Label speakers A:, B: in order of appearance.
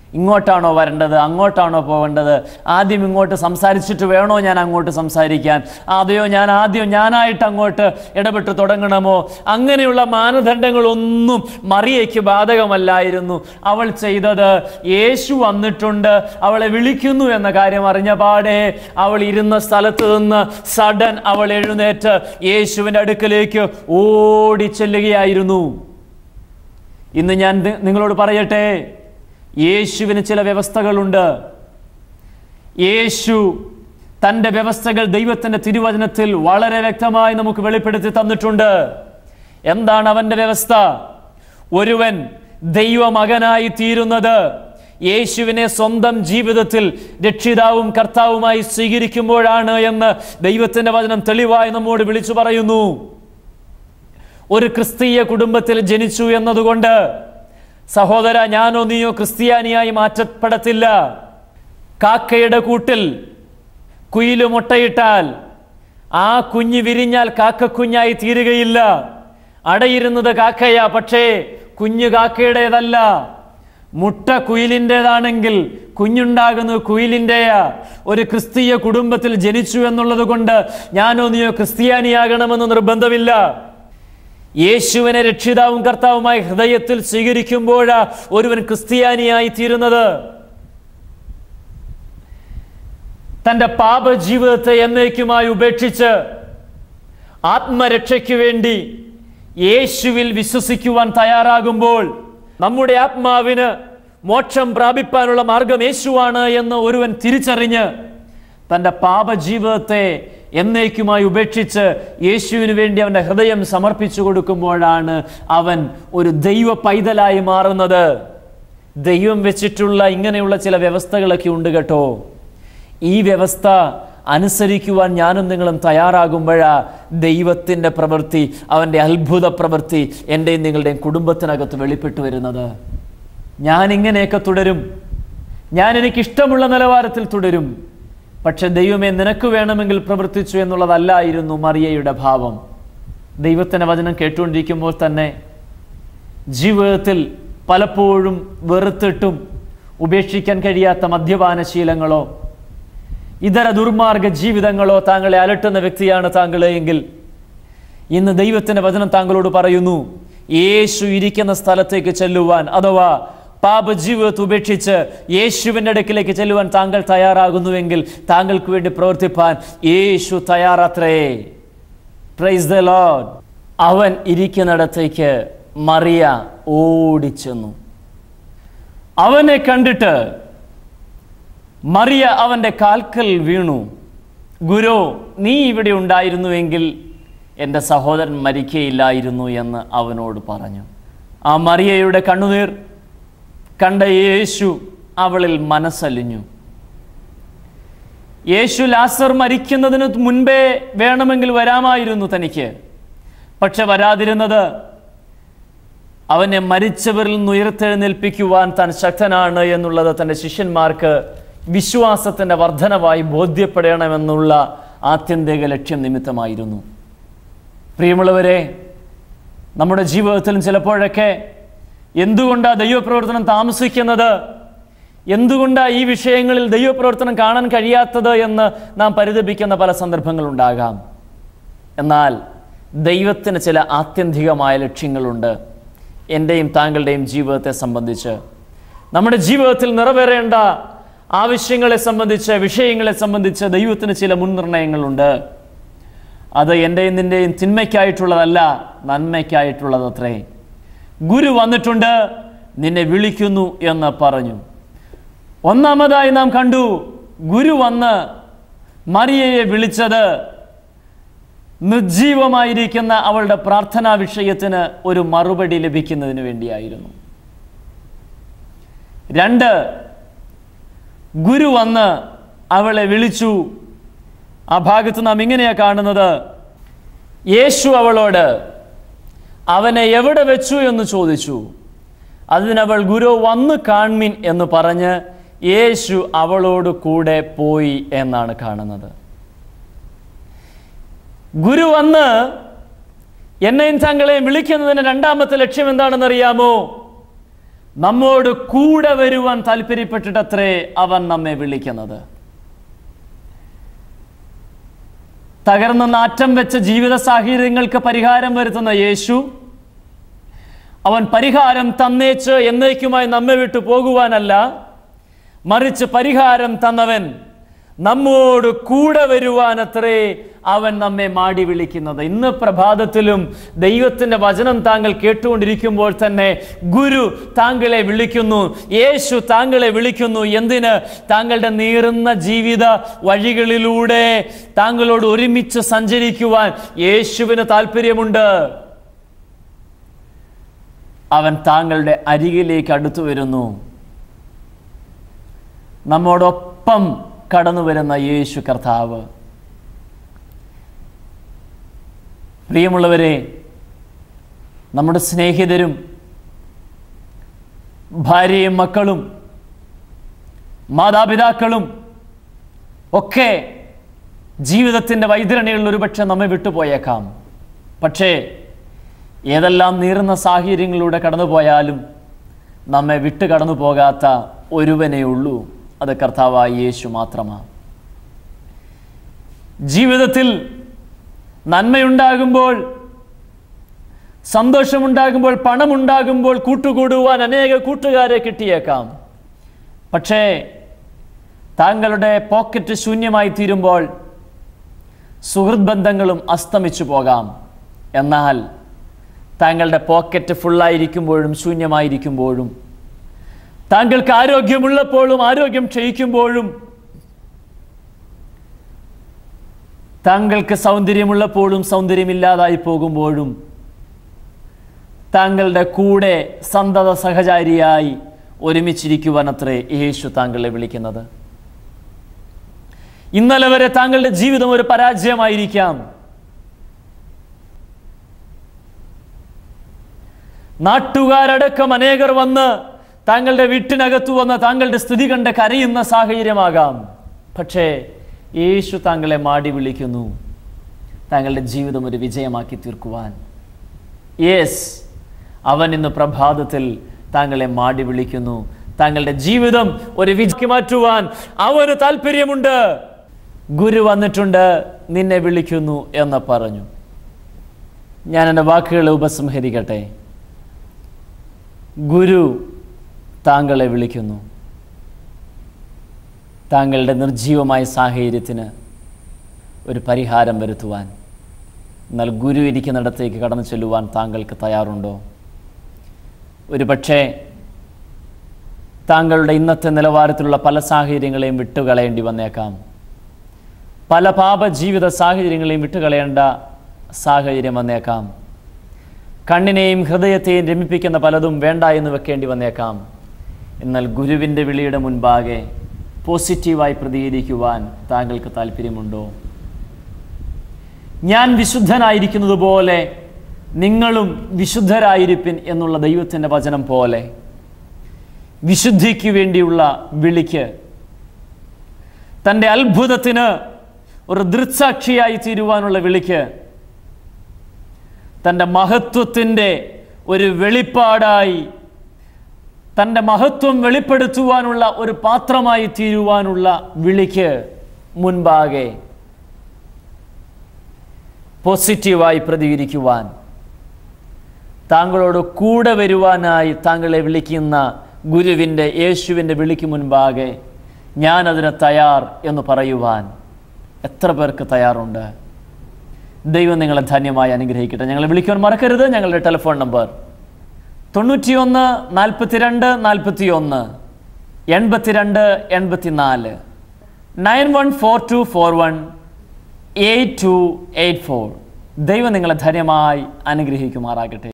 A: ഇങ്ങോട്ടാണോ വരേണ്ടത് അങ്ങോട്ടാണോ പോകേണ്ടത് ആദ്യം ഇങ്ങോട്ട് സംസാരിച്ചിട്ട് വേണോ ഞാൻ അങ്ങോട്ട് സംസാരിക്കാൻ അതെയോ ഞാൻ ആദ്യം ഞാനായിട്ട് അങ്ങോട്ട് ഇടപെട്ട് തുടങ്ങണമോ അങ്ങനെയുള്ള മാനദണ്ഡങ്ങളൊന്നും മറിയയ്ക്ക് ബാധകമല്ലായിരുന്നു അവൾ ചെയ്തത് യേശു വന്നിട്ടുണ്ട് അവളെ വിളിക്കുന്നു എന്ന കാര്യം അറിഞ്ഞ പാടെ അവൾ ഇരുന്ന സ്ഥലത്ത് നിന്ന് സഡൻ അവൾ എഴുന്നേറ്റ് യേശുവിൻ്റെ അടുക്കലേക്ക് ഓടി ചെല്ലുകയായിരുന്നു ഇന്ന് ഞാൻ നി- നിങ്ങളോട് പറയട്ടെ യേശുവിന് ചില വ്യവസ്ഥകളുണ്ട് യേശു തൻ്റെ വ്യവസ്ഥകൾ ദൈവത്തിൻ്റെ തിരുവചനത്തിൽ വളരെ വ്യക്തമായി നമുക്ക് വെളിപ്പെടുത്തി തന്നിട്ടുണ്ട് എന്താണ് അവൻ്റെ വ്യവസ്ഥ ഒരുവൻ ദൈവമകനായി തീരുന്നത് യേശുവിനെ സ്വന്തം ജീവിതത്തിൽ രക്ഷിതാവും കർത്താവുമായി സ്വീകരിക്കുമ്പോഴാണ് എന്ന് ദൈവത്തിൻ്റെ വചനം തെളിവായി നമ്മോട് വിളിച്ചു പറയുന്നു ഒരു ക്രിസ്തീയ കുടുംബത്തിൽ ജനിച്ചു എന്നതുകൊണ്ട് സഹോദര ഞാനോ നീയോ ക്രിസ്ത്യാനിയായി മാറ്റപ്പെടത്തില്ല കാക്കയുടെ കൂട്ടിൽ കുയില് മുട്ടയിട്ടാൽ ആ കുഞ്ഞ് വിരിഞ്ഞാൽ കാക്കക്കുഞ്ഞായി തീരുകയില്ല അടയിരുന്നത് കാക്കയാ പക്ഷേ കുഞ്ഞു കാക്കയുടേതല്ല മുട്ട കുയിലിൻ്റെതാണെങ്കിൽ കുഞ്ഞുണ്ടാകുന്നത് കുയിലിൻ്റെയാ ഒരു ക്രിസ്തീയ കുടുംബത്തിൽ ജനിച്ചു എന്നുള്ളത് കൊണ്ട് ഞാനോ നീയോ ക്രിസ്ത്യാനിയാകണമെന്ന് നിർബന്ധമില്ല യേശുവിനെ രക്ഷിതാവും കർത്താവുമായി ഹൃദയത്തിൽ സ്വീകരിക്കുമ്പോഴാ ഒരുവൻ ക്രിസ്ത്യാനിയായി തീരുന്നത് തൻ്റെ പാപജീവിതത്തെ എന്നേക്കുമായി ഉപേക്ഷിച്ച് ആത്മരക്ഷയ്ക്ക് വേണ്ടി യേശുവിൽ വിശ്വസിക്കുവാൻ തയ്യാറാകുമ്പോൾ നമ്മുടെ ആത്മാവിന് മോക്ഷം പ്രാപിപ്പാനുള്ള മാർഗം യേശുവാണ് എന്ന് ഒരുവൻ തിരിച്ചറിഞ്ഞ് തൻ്റെ പാപജീവിതത്തെ എന്നേക്കുമായി ഉപേക്ഷിച്ച് യേശുവിന് വേണ്ടി അവൻ്റെ ഹൃദയം സമർപ്പിച്ചു കൊടുക്കുമ്പോഴാണ് അവൻ ഒരു ദൈവ പൈതലായി മാറുന്നത് ദൈവം വെച്ചിട്ടുള്ള ഇങ്ങനെയുള്ള ചില വ്യവസ്ഥകളൊക്കെ ഉണ്ട് കേട്ടോ ഈ വ്യവസ്ഥ അനുസരിക്കുവാൻ ഞാനും നിങ്ങളും തയ്യാറാകുമ്പോഴാ ദൈവത്തിൻ്റെ പ്രവൃത്തി അവൻ്റെ അത്ഭുത പ്രവൃത്തി എൻ്റെയും നിങ്ങളുടെയും കുടുംബത്തിനകത്ത് വെളിപ്പെട്ടു വരുന്നത് ഞാൻ ഇങ്ങനെയൊക്കെ തുടരും ഞാൻ എനിക്കിഷ്ടമുള്ള നിലവാരത്തിൽ തുടരും പക്ഷെ ദൈവമേ നിനക്ക് വേണമെങ്കിൽ പ്രവർത്തിച്ചു എന്നുള്ളതല്ലായിരുന്നു മറിയയുടെ ഭാവം ദൈവത്തിൻ്റെ വചനം കേട്ടുകൊണ്ടിരിക്കുമ്പോൾ തന്നെ ജീവിതത്തിൽ പലപ്പോഴും വെറുത്തിട്ടും ഉപേക്ഷിക്കാൻ കഴിയാത്ത മദ്യപാനശീലങ്ങളോ ഇതര ദുർമാർഗ ജീവിതങ്ങളോ താങ്കളെ അലട്ടുന്ന വ്യക്തിയാണ് താങ്കൾ എങ്കിൽ ഇന്ന് ദൈവത്തിൻ്റെ വചനം താങ്കളോട് പറയുന്നു യേശു ഇരിക്കുന്ന സ്ഥലത്തേക്ക് ചെല്ലുവാൻ അഥവാ പാപജീവിതത്തെ ഉപേക്ഷിച്ച് യേശുവിൻ്റെ അടുക്കിലേക്ക് ചെല്ലുവാൻ താങ്കൾ തയ്യാറാകുന്നുവെങ്കിൽ താങ്കൾക്ക് വേണ്ടി പ്രവർത്തിപ്പാൻ യേശു തയ്യാറാത്രേ പ്രൈസ് ദ ലോഡ് അവൻ ഇരിക്കുന്നിടത്തേക്ക് മറിയ ഓടിച്ചെന്നു അവനെ കണ്ടിട്ട് മറിയ അവൻ്റെ കാൽക്കൽ വീണു ഗുരു നീ ഇവിടെ ഉണ്ടായിരുന്നുവെങ്കിൽ എൻ്റെ സഹോദരൻ മരിക്കയില്ലായിരുന്നു എന്ന് അവനോട് പറഞ്ഞു ആ മറിയയുടെ കണ്ണുനീർ കണ്ട യേശു അവളിൽ മനസ്സലിഞ്ഞു യേശു ലാസർ മരിക്കുന്നതിന് മുൻപേ വേണമെങ്കിൽ വരാമായിരുന്നു തനിക്ക് പക്ഷെ വരാതിരുന്നത് അവനെ മരിച്ചവരിൽ നിന്ന് ഉയർത്തെഴുന്നേൽപ്പിക്കുവാൻ താൻ ശക്തനാണ് എന്നുള്ളത് തൻ്റെ ശിഷ്യന്മാർക്ക് വിശ്വാസത്തിൻ്റെ വർധനവായി ബോധ്യപ്പെടണമെന്നുള്ള ആത്യന്തിക ലക്ഷ്യം നിമിത്തമായിരുന്നു പ്രിയമുള്ളവരെ നമ്മുടെ ജീവിതത്തിലും ചിലപ്പോഴൊക്കെ എന്തുകൊണ്ടാണ് ദൈവപ്രവർത്തനം താമസിക്കുന്നത് എന്തുകൊണ്ടാണ് ഈ വിഷയങ്ങളിൽ ദൈവപ്രവർത്തനം കാണാൻ കഴിയാത്തത് എന്ന് നാം പരിതപിക്കുന്ന പല സന്ദർഭങ്ങളുണ്ടാകാം എന്നാൽ ദൈവത്തിന് ചില ആത്യന്തികമായ ലക്ഷ്യങ്ങളുണ്ട് എൻ്റെയും താങ്കളുടെയും ജീവിതത്തെ സംബന്ധിച്ച് നമ്മുടെ ജീവിതത്തിൽ നിറവേറേണ്ട ആവശ്യങ്ങളെ സംബന്ധിച്ച് വിഷയങ്ങളെ സംബന്ധിച്ച് ദൈവത്തിന് ചില മുൻനിർണയങ്ങളുണ്ട് അത് എൻ്റെയും നിൻ്റെയും തിന്മയ്ക്കായിട്ടുള്ളതല്ല നന്മയ്ക്കായിട്ടുള്ളത് അത്രേ ഗുരു വന്നിട്ടുണ്ട് നിന്നെ വിളിക്കുന്നു എന്ന് പറഞ്ഞു ഒന്നാമതായി നാം കണ്ടു ഗുരു വന്ന് മറിയയെ വിളിച്ചത് നിർജീവമായിരിക്കുന്ന അവളുടെ പ്രാർത്ഥനാ വിഷയത്തിന് ഒരു മറുപടി ലഭിക്കുന്നതിന് വേണ്ടിയായിരുന്നു രണ്ട് ഗുരു വന്ന് അവളെ വിളിച്ചു ആ ഭാഗത്ത് നാം ഇങ്ങനെയാ കാണുന്നത് യേശു അവളോട് അവനെ എവിടെ വെച്ചു എന്ന് ചോദിച്ചു അതിനവൾ ഗുരു വന്ന് കാൺമിൻ എന്ന് പറഞ്ഞ് യേശു അവളോട് കൂടെ പോയി എന്നാണ് കാണുന്നത് ഗുരു വന്ന് എന്നെയും താങ്കളെയും വിളിക്കുന്നതിന് രണ്ടാമത്തെ ലക്ഷ്യം എന്താണെന്ന് അറിയാമോ നമ്മോട് കൂടെ വരുവാൻ താല്പര്യപ്പെട്ടിട്ടത്രേ അവൻ നമ്മെ വിളിക്കുന്നത് തകർന്ന നാറ്റം വെച്ച ജീവിത സാഹചര്യങ്ങൾക്ക് പരിഹാരം വരുത്തുന്ന യേശു അവൻ പരിഹാരം തന്നേച്ച് എന്നേക്കുമായി നമ്മെ വിട്ടു പോകുവാനല്ല മറിച്ച് പരിഹാരം തന്നവൻ നമ്മോട് കൂടെ വരുവാനത്രേ അവൻ നമ്മെ മാടി വിളിക്കുന്നത് ഇന്ന് പ്രഭാതത്തിലും ദൈവത്തിൻ്റെ വചനം താങ്കൾ കേട്ടുകൊണ്ടിരിക്കുമ്പോൾ തന്നെ ഗുരു താങ്കളെ വിളിക്കുന്നു യേശു താങ്കളെ വിളിക്കുന്നു എന്തിന് താങ്കളുടെ നീറുന്ന ജീവിത വഴികളിലൂടെ താങ്കളോട് ഒരുമിച്ച് സഞ്ചരിക്കുവാൻ യേശുവിന് താല്പര്യമുണ്ട് അവൻ താങ്കളുടെ അരികിലേക്ക് അടുത്തു വരുന്നു നമ്മോടൊപ്പം കടന്നു വരുന്ന യേശു കർത്താവ് പ്രിയമുള്ളവരെ നമ്മുടെ സ്നേഹിതരും ഭാര്യയും മക്കളും മാതാപിതാക്കളും ഒക്കെ ജീവിതത്തിൻ്റെ വൈതരണികളിൽ ഒരുപക്ഷെ നമ്മെ വിട്ടുപോയേക്കാം പക്ഷേ ഏതെല്ലാം നീറുന്ന സാഹചര്യങ്ങളിലൂടെ കടന്നുപോയാലും നമ്മെ വിട്ടു കടന്നു പോകാത്ത ഒരുവനേ ഉള്ളൂ അത് കർത്താവായ യേശു മാത്രമാണ് ജീവിതത്തിൽ നന്മയുണ്ടാകുമ്പോൾ സന്തോഷമുണ്ടാകുമ്പോൾ പണമുണ്ടാകുമ്പോൾ കൂട്ടുകൂടുവാൻ അനേക കൂട്ടുകാരെ കിട്ടിയേക്കാം പക്ഷേ താങ്കളുടെ പോക്കറ്റ് ശൂന്യമായി തീരുമ്പോൾ സുഹൃത് ബന്ധങ്ങളും അസ്തമിച്ചു പോകാം എന്നാൽ താങ്കളുടെ പോക്കറ്റ് ഫുള്ളായിരിക്കുമ്പോഴും ശൂന്യമായിരിക്കുമ്പോഴും താങ്കൾക്ക് ആരോഗ്യമുള്ളപ്പോഴും ആരോഗ്യം ക്ഷയിക്കുമ്പോഴും താങ്കൾക്ക് സൗന്ദര്യമുള്ളപ്പോഴും സൗന്ദര്യമില്ലാതായി പോകുമ്പോഴും താങ്കളുടെ കൂടെ സന്തത സഹചാരിയായി ഒരുമിച്ചിരിക്കുവാൻ അത്രേ യേശു താങ്കളെ വിളിക്കുന്നത് ഇന്നലെ വരെ താങ്കളുടെ ജീവിതം ഒരു പരാജയമായിരിക്കാം നാട്ടുകാരടക്കം അനേകർ വന്ന് താങ്കളുടെ വീട്ടിനകത്തു വന്ന് താങ്കളുടെ സ്ഥിതി കണ്ട് കരയുന്ന സാഹചര്യമാകാം പക്ഷേ യേശു താങ്കളെ മാടി വിളിക്കുന്നു താങ്കളുടെ ജീവിതം ഒരു വിജയമാക്കി തീർക്കുവാൻ യെസ് അവൻ ഇന്ന് പ്രഭാതത്തിൽ താങ്കളെ മാടി വിളിക്കുന്നു താങ്കളുടെ ജീവിതം ഒരു വിജയമാക്കി മാറ്റുവാൻ അവന് താല്പര്യമുണ്ട് ഗുരു വന്നിട്ടുണ്ട് നിന്നെ വിളിക്കുന്നു എന്ന് പറഞ്ഞു ഞാൻ എൻ്റെ വാക്കുകളെ ഉപസംഹരിക്കട്ടെ ഗുരു താങ്കളെ വിളിക്കുന്നു താങ്കളുടെ നിർജീവമായ സാഹചര്യത്തിന് ഒരു പരിഹാരം വരുത്തുവാൻ എന്നാൽ ഗുരു ഇരിക്കുന്നിടത്തേക്ക് കടന്നു ചെല്ലുവാൻ താങ്കൾക്ക് തയ്യാറുണ്ടോ ഒരു പക്ഷേ താങ്കളുടെ ഇന്നത്തെ നിലവാരത്തിലുള്ള പല സാഹചര്യങ്ങളെയും വിട്ടുകളയേണ്ടി വന്നേക്കാം പല പാപ ജീവിത സാഹചര്യങ്ങളെയും വിട്ടുകളയേണ്ട സാഹചര്യം വന്നേക്കാം കണ്ണിനെയും ഹൃദയത്തെയും രമിപ്പിക്കുന്ന പലതും വേണ്ട എന്ന് വെക്കേണ്ടി വന്നേക്കാം എന്നാൽ ഗുരുവിൻ്റെ വിളിയുടെ മുൻപാകെ പോസിറ്റീവായി പ്രതികരിക്കുവാൻ താങ്കൾക്ക് താല്പര്യമുണ്ടോ ഞാൻ വിശുദ്ധനായിരിക്കുന്നത് പോലെ നിങ്ങളും വിശുദ്ധരായിരിപ്പിൻ എന്നുള്ള ദൈവത്തിൻ്റെ വചനം പോലെ വിശുദ്ധിക്ക് വേണ്ടിയുള്ള വിളിക്ക് തൻ്റെ അത്ഭുതത്തിന് ഒരു ദൃക്സാക്ഷിയായി തീരുവാനുള്ള വിളിക്ക് തൻ്റെ മഹത്വത്തിൻ്റെ ഒരു വെളിപ്പാടായി തൻ്റെ മഹത്വം വെളിപ്പെടുത്തുവാനുള്ള ഒരു പാത്രമായി തീരുവാനുള്ള വിളിക്ക് മുൻപാകെ പോസിറ്റീവായി പ്രതികരിക്കുവാൻ താങ്കളോട് കൂടെ വരുവാനായി താങ്കളെ വിളിക്കുന്ന ഗുരുവിൻ്റെ യേശുവിൻ്റെ വിളിക്ക് മുൻപാകെ ഞാനതിന് തയ്യാർ എന്ന് പറയുവാൻ എത്ര പേർക്ക് തയ്യാറുണ്ട് ദൈവം നിങ്ങളെ ധന്യമായി അനുഗ്രഹിക്കട്ടെ ഞങ്ങളെ വിളിക്കുവാൻ മറക്കരുത് ഞങ്ങളുടെ ടെലിഫോൺ നമ്പർ തൊണ്ണൂറ്റിയൊന്ന് നാൽപ്പത്തിരണ്ട് നാൽപ്പത്തി ഒന്ന് എൺപത്തിരണ്ട് എൺപത്തിനാല് nine one four two four one eight two eight four ദൈവം നിങ്ങളെ ധന്യമായി അനുഗ്രഹിക്കുമാറാകട്ടെ